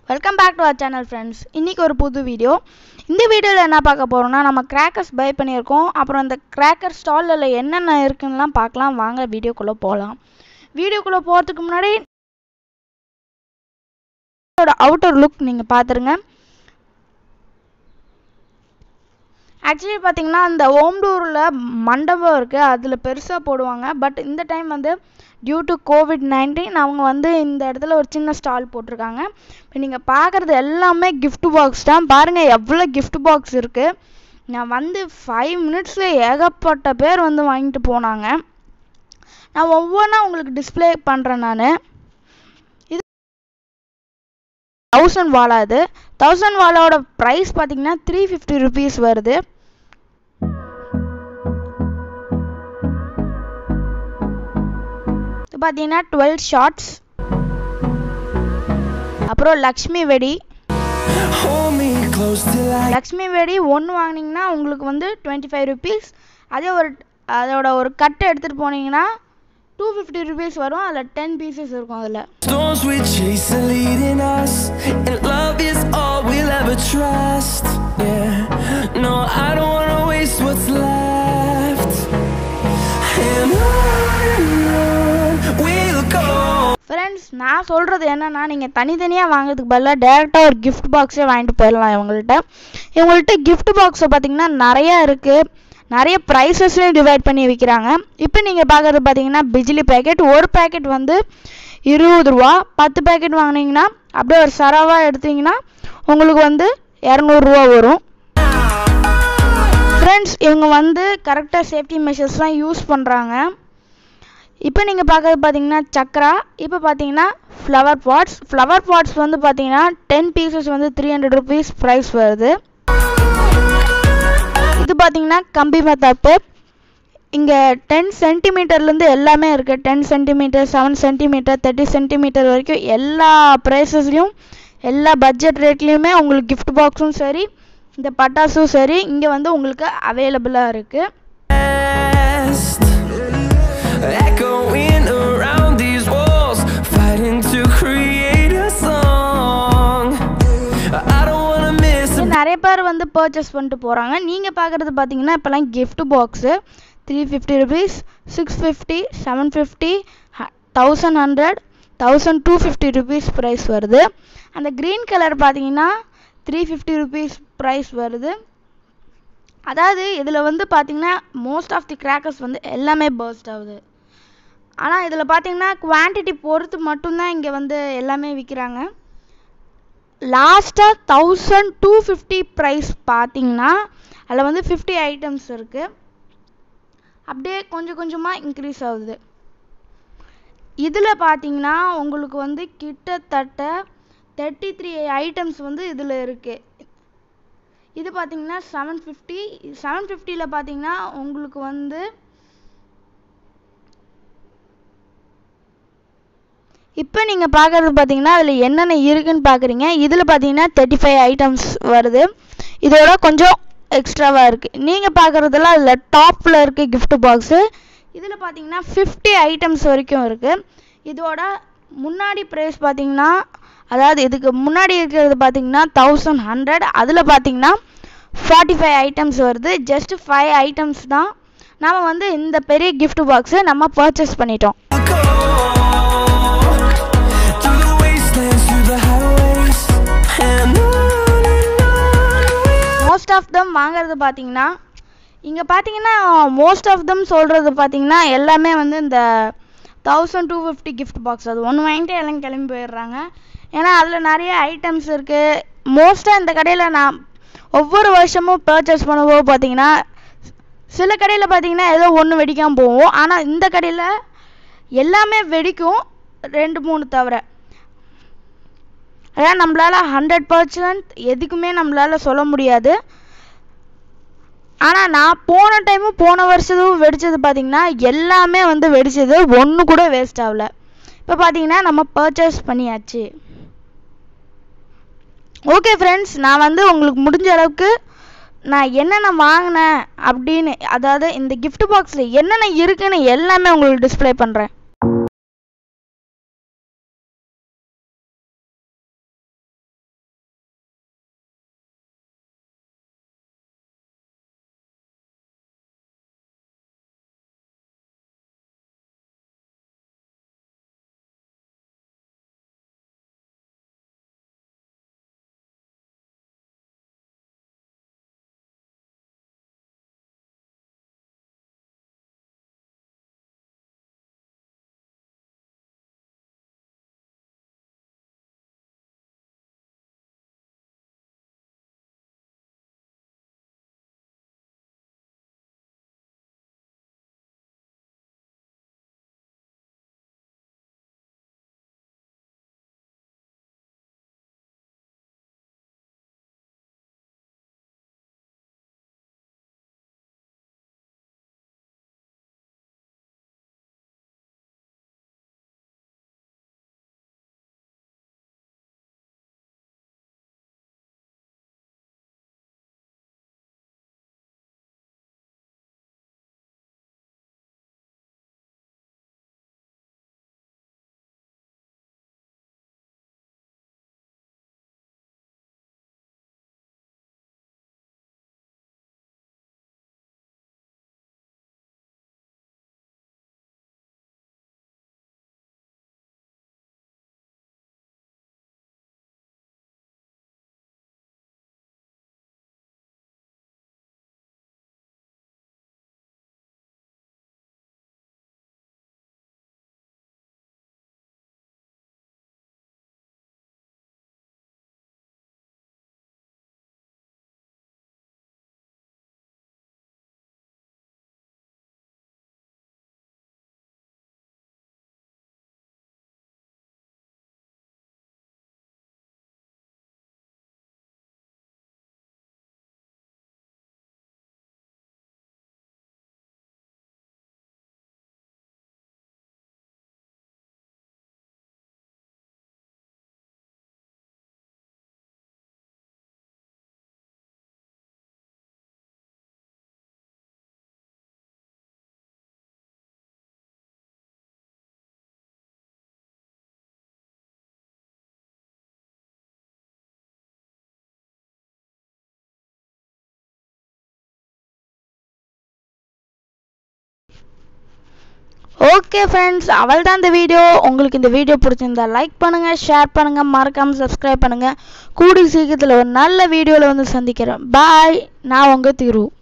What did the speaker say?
Welcome back to our channel friends இன்றைக்கி ஒரு புது வீடியோ இந்த வீடியோவில் என்ன பார்க்க போகிறோம்னா நம்ம கிராக்கர்ஸ் பை பண்ணியிருக்கோம் அப்புறம் அந்த கிராக்கர் ஸ்டாலில் என்னென்ன இருக்குன்னுலாம் பார்க்கலாம் வாங்க வீடியோக்குள்ளே போகலாம் வீடியோக்குள்ளே போகிறதுக்கு முன்னாடி அவுட்டர் லுக் நீங்கள் பார்த்துருங்க ஆக்சுவலி பார்த்தீங்கன்னா இந்த ஓம்டூரில் மண்டபம் இருக்குது அதில் பெருசாக போடுவாங்க பட் இந்த டைம் வந்து டியூ டு கோவிட் நைன்டீன் அவங்க வந்து இந்த இடத்துல ஒரு சின்ன ஸ்டால் போட்டிருக்காங்க இப்போ நீங்கள் பார்க்குறது எல்லாமே gift பாக்ஸ் தான் பாருங்கள் எவ்வளோ gift பாக்ஸ் இருக்குது நான் வந்து ஃபைவ் மினிட்ஸில் ஏகப்பட்ட பேர் வந்து வாங்கிட்டு போனாங்க நான் ஒவ்வொன்றா உங்களுக்கு டிஸ்ப்ளே பண்ணுறேன் நான் இது தௌசண்ட் வாலா இது தௌசண்ட் வாலாவோட ப்ரைஸ் பார்த்தீங்கன்னா த்ரீ ஃபிஃப்டி ருபீஸ் வருது இது பார்த்தீங்கன்னா டுவெல் ஷார்ட்ஸ் அப்புறம் லக்ஷ்மி வெடி Hold me close till I Lakshmi வெடி ஒன்று வாங்கினீங்கன்னா உங்களுக்கு வந்து டுவெண்ட்டி ஃபைவ் ருபீஸ் அதே ஒரு அதோட ஒரு கட்டை எடுத்துகிட்டு போனீங்கன்னா டூ ஃபிஃப்டி ருபீஸ் வரும் அதில் டென் பீசஸ் இருக்கும் அதில் Storms we chase are leading us, and love is all we'll ever trust. Yeah, no, I don't wanna waste what's left. And on and on we'll go. Friends நான் சொல்கிறது என்னென்னா நீங்கள் தனித்தனியாக வாங்குறதுக்கு பதிலாக டேரெக்டாக ஒரு gift பாக்ஸே வாங்கிட்டு போயிடலாம் இவங்கள்ட்ட இவங்கள்ட்ட gift பாக்ஸை பார்த்தீங்கன்னா நிறையா இருக்குது நிறைய ப்ரைஸஸ்லையும் டிவைட் பண்ணி விற்கிறாங்க இப்போ நீங்கள் பார்க்குறது பார்த்தீங்கன்னா பிஜிலி பேக்கெட் ஒரு பேக்கெட் வந்து இருபது ரூபா பத்து பேக்கெட் வாங்கினீங்கன்னா அப்படியே ஒரு சரவா எடுத்தீங்கன்னா உங்களுக்கு வந்து இரநூறுவா வரும் ஃப்ரெண்ட்ஸ் இவங்க வந்து கரெக்டாக சேஃப்டி மெஷர்ஸ்லாம் யூஸ் பண்ணுறாங்க இப்போ நீங்கள் பார்க்குறது பார்த்தீங்கன்னா சக்ரா இப்போ பார்த்தீங்கன்னா ஃப்ளவர் பாட்ஸ் ஃப்ளவர் பாட்ஸ் வந்து பார்த்தீங்கன்னா டென் பீசஸ் வந்து த்ரீ ஹண்ட்ரட் ருபீஸ் ப்ரைஸ் வருது இது பார்த்தீங்கன்னா கம்பி மெத்தாப்பு இங்கே டென் சென்டிமீட்டர்லேருந்து எல்லாமே இருக்குது ten centimetre seven centimetre thirty centimetre வரைக்கும் எல்லா ப்ரைஸஸ்லையும் எல்லா பட்ஜெட் ரேட்லேயுமே உங்களுக்கு gift பாக்ஸும் சரி இந்த பட்டாசும் சரி இங்கே வந்து உங்களுக்கு அவைலபிளாக இருக்குது Past, echoing around these walls, fighting to create a song. I don't wanna miss a இது நிறைய பேர் வந்து பர்ச்சேஸ் பண்ணிட்டு போகிறாங்க நீங்கள் பார்க்குறது பார்த்தீங்கன்னா இப்போலாம் gift box three fifty rupees six fifty seven fifty thousand hundred thousand two fifty rupees price வருது அந்த க்ரீன் கலர் பார்த்தீங்கன்னா த்ரீ ஃபிஃப்டி ருபீஸ் ப்ரைஸ் வருது அதாவது இதில் வந்து பார்த்தீங்கன்னா மோஸ்ட் ஆஃப் தி கிராக்கர்ஸ் வந்து எல்லாமே பர்ஸ்ட் ஆகுது ஆனால் இதில் பார்த்தீங்கன்னா குவான்டிட்டி பொறுத்து மட்டும்தான் இங்கே வந்து எல்லாமே விற்கிறாங்க லாஸ்ட்டாக தௌசண்ட் டூ ஃபிஃப்டி ப்ரைஸ் பார்த்தீங்கன்னா அதில் வந்து ஃபிஃப்டி ஐட்டம்ஸ் இருக்குது அப்படியே கொஞ்சம் கொஞ்சமாக இன்க்ரீஸ் ஆகுது இதில் பார்த்தீங்கன்னா உங்களுக்கு வந்து கிட்டத்தட்ட தேர்ட்டி த்ரீ ஐட்டம்ஸ் வந்து இதில் இருக்குது இது பார்த்தீங்கன்னா செவன் ஃபிஃப்டி செவன் ஃபிஃப்டியில் பார்த்தீங்கன்னா உங்களுக்கு வந்து இப்போ நீங்கள் பார்க்குறது பார்த்தீங்கன்னா அதில் என்னென்ன இருக்குன்னு பார்க்குறீங்க இதில் பார்த்தீங்கன்னா தேர்ட்டி ஃபைவ் ஐட்டம்ஸ் வருது இதோட கொஞ்சம் எக்ஸ்ட்ராவாக இருக்குது நீங்கள் பார்க்குறதுல அதில் டாப்பில் இருக்குது gift பாக்ஸு இதில் பார்த்தீங்கன்னா ஃபிஃப்டி ஐட்டம்ஸ் வரைக்கும் இருக்குது இதோட முன்னாடி ப்ரைஸ் பார்த்தீங்கன்னா அதாவது இதுக்கு முன்னாடி இருக்கிறது பார்த்தீங்கன்னா தௌசண்ட் ஹண்ட்ரட் அதில் பார்த்தீங்கன்னா ஃபார்ட்டி ஃபைவ் ஐட்டம்ஸ் வருது ஜஸ்ட் ஃபைவ் ஐட்டம்ஸ் தான் நாம் வந்து இந்த பெரிய gift பாக்ஸை நம்ம பர்ச்சேஸ் பண்ணிட்டோம் go through the wastelands, through the highways, and on and on we'll most of them வாங்குறது பார்த்தீங்கன்னா இங்கே பார்த்தீங்கன்னா மோஸ்ட் ஆஃப் தம் சொல்கிறது பார்த்தீங்கன்னா எல்லாமே வந்து இந்த thousand two fifty gift box அது ஒன்று வாங்கிட்டு எல்லாம் கிளம்பி போயிடுறாங்க ஏன்னா அதில் நிறைய ஐட்டம்ஸ் இருக்குது மோஸ்ட்டாக இந்த கடையில் நான் ஒவ்வொரு வருஷமும் பர்ச்சேஸ் பண்ணும்போது பார்த்தீங்கன்னா சில கடையில் பார்த்தீங்கன்னா ஏதோ ஒன்று வெடிக்காமல் போகும் ஆனால் இந்த கடையில் எல்லாமே வெடிக்கும் ரெண்டு மூணு தவிர அதான் நம்மளால் ஹண்ட்ரட் பர்சன்ட் எதுக்குமே நம்மளால் சொல்ல முடியாது ஆனால் நான் போன டைமும் போன வருஷத்தும் வெடிச்சது பார்த்தீங்கன்னா எல்லாமே வந்து வெடிச்சது ஒன்று கூட வேஸ்ட் ஆகல இப்போ பார்த்தீங்கன்னா நம்ம பர்ச்சேஸ் பண்ணியாச்சு ஓகே ஃப்ரெண்ட்ஸ் நான் வந்து உங்களுக்கு முடிஞ்ச அளவுக்கு நான் என்னென்ன வாங்கினேன் அப்படின்னு அதாவது இந்த gift பாக்ஸில் என்னென்ன இருக்குன்னு எல்லாமே உங்களுக்கு டிஸ்ப்ளே பண்ணுறேன் ஓகே ஃப்ரெண்ட்ஸ் அவள் தான் இந்த வீடியோ உங்களுக்கு இந்த வீடியோ பிடிச்சிருந்தா லைக் பண்ணுங்கள் ஷேர் பண்ணுங்கள் மறக்காமல் சப்ஸ்கிரைப் பண்ணுங்கள் கூடி சீக்கிரத்தில் ஒரு நல்ல வீடியோவில் வந்து சந்திக்கிறேன் பாய் நான் உங்கள் திரு